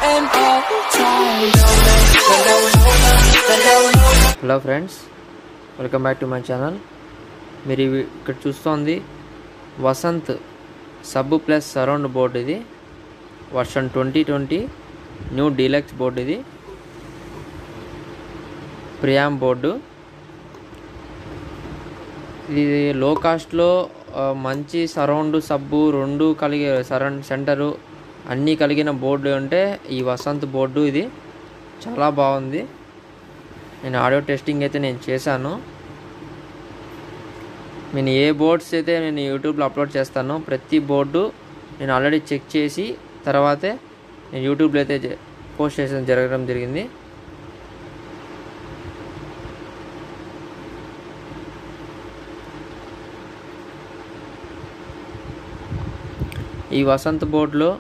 same old time. Hello friends welcome back to my channel మీరు ఇవి ఇక్కడ చూస్తోంది Vasanth sub plus surround board ఇది version twenty twenty new deluxe board ఇది preamp board ఇది లో కాస్ట్లో ఆ, మంచి సరౌండ్ సబ్బు రెండు కలిగి సరౌండ్ సెంటరు అన్నీ కలిగిన బోర్డు అంటే ఈ వసంత్ బోర్డు ఇది చాలా బాగుంది నేను ఆడియో టెస్టింగ్ అయితే నేను చేశాను నేను ఏ బోర్డ్స్ అయితే నేను యూట్యూబ్లో అప్లోడ్ చేస్తానో ప్రతి బోర్డు నేను ఆల్రెడీ చెక్ చేసి తర్వాతే నేను యూట్యూబ్లో అయితే జ- పోస్ట్ చేసడం జరగడం జరిగింది ఈ వసంత్ బోర్డులో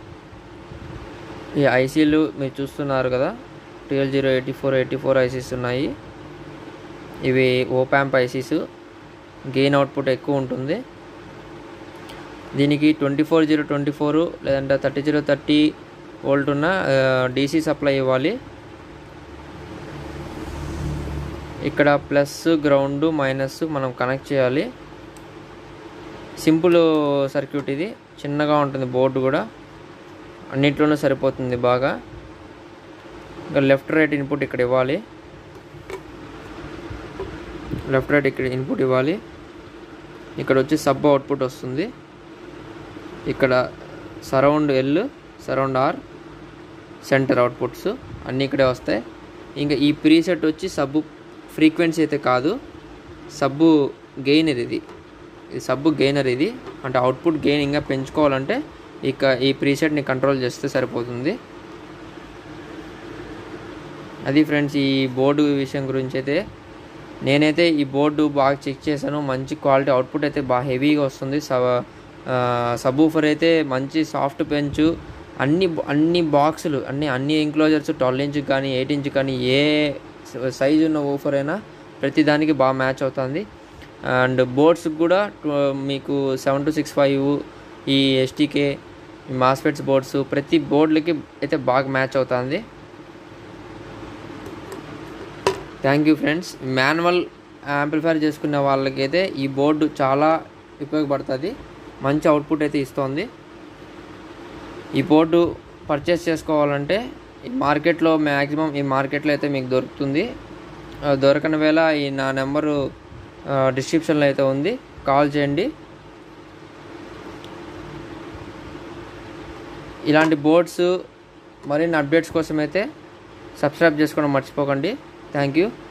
ఈ ఐసీలు మీరు చూస్తున్నారు కదా twelve zero eighty four eighty four ICs ఉన్నాయి ఇవి ఓపాంప్ ఐసీస్ గెయిన్ అవుట్పుట్ ఎక్కువ ఉంటుంది దీనికి twenty four zero twenty four లేదంటే థర్టీ జీరో థర్టీ వోల్ట్ ఉన్న డీసీ సప్లై ఇవ్వాలి ఇక్కడ ప్లస్ గ్రౌండ్ మైనస్ మనం కనెక్ట్ చేయాలి సింపుల్ సర్క్యూట్ ఇది చిన్నగా ఉంటుంది బోర్డు కూడా అన్నిట్లోనూ సరిపోతుంది బాగా ఇంకా లెఫ్ట్ రైట్ ఇన్పుట్ ఇక్కడ ఇవ్వాలి లెఫ్ట్ రైట్ ఇక్కడ ఇన్పుట్ ఇవ్వాలి ఇక్కడ వచ్చి సబ్ అవుట్పుట్ వస్తుంది ఇక్కడ surround L surround R centre outputs అన్నీ ఇక్కడే వస్తాయి ఇంకా ఈ ప్రీసెట్ వచ్చి సబ్బు ఫ్రీక్వెన్సీ అయితే కాదు సబ్బు గెయినర్ ఇది ఇది సబ్బు గెయినర్ ఇది అంటే అవుట్పుట్ గెయిన్ ఇంకా పెంచుకోవాలంటే ఇక ఈ ప్రీసెట్ని కంట్రోల్ చేస్తే సరిపోతుంది అది ఫ్రెండ్స్ ఈ బోర్డు విషయం గురించి అయితే నేనైతే ఈ బోర్డు బాగా చెక్ చేశాను మంచి క్వాలిటీ అవుట్పుట్ అయితే బాగా హెవీగా వస్తుంది సబూఫర్ అయితే మంచి సాఫ్ట్ పెంచు అన్ని అన్ని బాక్సులు అన్ని అన్ని ఎంక్లోజర్స్ ట్వెల్వ్ ఇంచ్ కానీ ఎయిట్ ఇంచ్ కానీ ఏ సైజు ఉన్న ఊఫర్ అయినా ప్రతి దానికి బాగా మ్యాచ్ అవుతుంది అండ్ బోర్డ్స్ కూడా tw- మీకు సెవెన్ టు సిక్స్ ఫైవ్ ఈ ఎస్టీకే మాస్ఫెట్స్ బోర్డ్స్ ప్రతి బోర్డులకి అయితే బాగా మ్యాచ్ అవుతుంది thank you friends manual amplifier చేసుకున్న వాళ్ళకైతే ఈ బోర్డు చాలా ఉపయోగపడుతుంది మంచి అవుట్పుట్ అయితే ఇస్తుంది ఈ బోర్డు పర్చేస్ చేసుకోవాలంటే ఈ మార్కెట్లో మ్యాక్సిమం ఈ మార్కెట్లో అయితే మీకు దొరుకుతుంది ఆ, దొరకని వేళ ఈ నా నెంబరు డిస్క్రిప్షన్లో అయితే ఉంది కాల్ చేయండి ఇలాంటి బోర్డ్స్ మరిన్ని అప్డేట్స్ కోసం అయితే సబ్స్క్రైబ్ చేసుకోవడం మర్చిపోకండి థ్యాంక్ యూ